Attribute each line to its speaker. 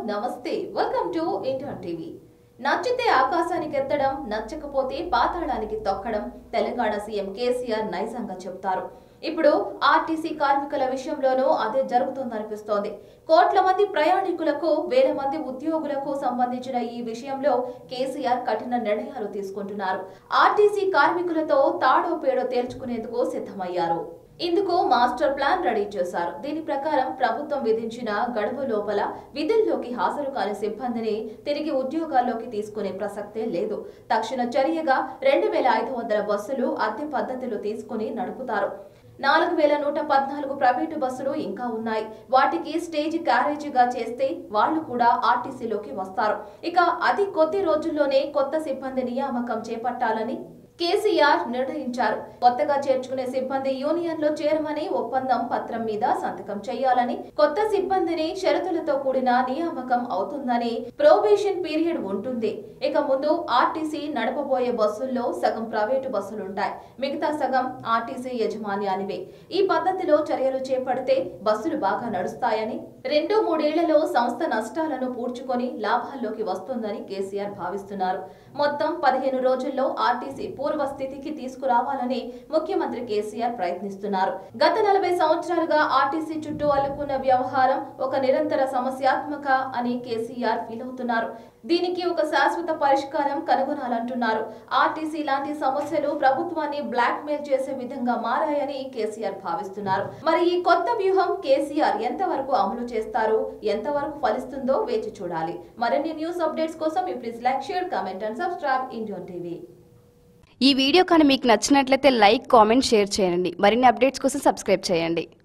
Speaker 1: నమస్తే welcome to inter TV నచ్చితే ఆకాశానికి ఎత్తడం నచ్చకపోతే పాతాళానికి తొక్కడం తెలంగాణ సీఎం కేసీఆర్ నైజంగా చెప్తారు ఇప్పుడు ఆర్టీసీ కార్మికుల విషయంలోనూ అదే జరుగుతుందనిపిస్తోంది కోట్ల మంది ప్రయాణికులకు వేల మంది ఉద్యోగులకు సంబంధించిన ఈ విషయంలో కేసీఆర్ కఠిన నిర్ణయాలు తీసుకుంటున్నారు ఆర్టీసీ కార్మికులతో తాడో పేడో తేల్చుకునేందుకు సిద్ధమయ్యారు ఇందుకు మాస్టర్ ప్లాన్ రెడీ చేశారు దీని ప్రకారం ప్రభుత్వం విధించిన గడువు లోపల విధుల్లోకి హాజరు కాని సిబ్బందిని తిరిగి ఉద్యోగాల్లోకి తీసుకునే ప్రసక్తే లేదు తక్షణ చర్యగా రెండు వేల ఐదు వందల బస్సులు అద్దె పద్ధతిలో తీసుకుని నడుపుతారు నాలుగు వేల నూట పద్నాలుగు ప్రైవేటు బస్సులు ఇంకా ఉన్నాయి వాటికి స్టేజ్ క్యారేజీగా చేస్తే వాళ్ళు కూడా ఆర్టీసీలోకి వస్తారు ఇక అతి కొద్ది రోజుల్లోనే కొత్త సిబ్బంది నియామకం చేపట్టాలని కేసీఆర్ నిర్ణయించారు కొత్తగా చేర్చుకునే సిబ్బంది యూనియన్ లో చేరమని ఒప్పందం పత్రం మీద సంతకం చేయాలని కొత్త సిబ్బందిని షరతులతో కూడిన నియామకం అవుతుందని ప్రొబేషన్ పీరియడ్ ఉంటుంది ఇక ముందు ఆర్టీసీ నడపబోయే బస్సుల్లో సగం ప్రైవేటు బస్సులుంటాయి మిగతా సగం ఆర్టీసీ యజమాన్యానివే ఈ పద్ధతిలో చర్యలు చేపడితే బస్సులు బాగా నడుస్తాయని రెండు మూడేళ్లలో సంస్థ నష్టాలను పూడ్చుకొని లాభాల్లోకి వస్తుందని కేసీఆర్ భావిస్తున్నారు మొత్తం పదిహేను రోజుల్లో ఆర్టీసీ పూర్వ స్థితికి తీసుకురావాలని ముఖ్యమంత్రి కేసీఆర్ ప్రయత్నిస్తున్నారు గత నలభై సంవత్సరాలుగా ఆర్టీసీ చుట్టూ అల్లుకున్న వ్యవహారం ఒక నిరంతర సమస్యాత్మక అని కేసీఆర్ ఫీల్ అవుతున్నారు దీనికి ఒక శాశ్వత పరిష్కారం కనుగొనాలంటున్నారు ఆర్టీసీ లాంటి సమస్యలు ప్రభుత్వాన్ని బ్లాక్ మెయిల్ చేసే విధంగా మారాయని కేసీఆర్ భావిస్తున్నారు మరి ఈ కొత్త వ్యూహం కేసీఆర్ ఎంతవరకు అమలు చేస్తారు ఎంతవరకు ఫలిస్తుందో వేచి చూడాలి మరిన్ని న్యూస్ అప్డేట్స్ కోసం ఈ please like share comment and subscribe Indian TV
Speaker 2: ఈ వీడియో కానీ మీకు నచ్చినట్లయితే లైక్ కామెంట్ షేర్ చేయండి మరిన్ని అప్డేట్స్ కోసం సబ్స్క్రైబ్ చేయండి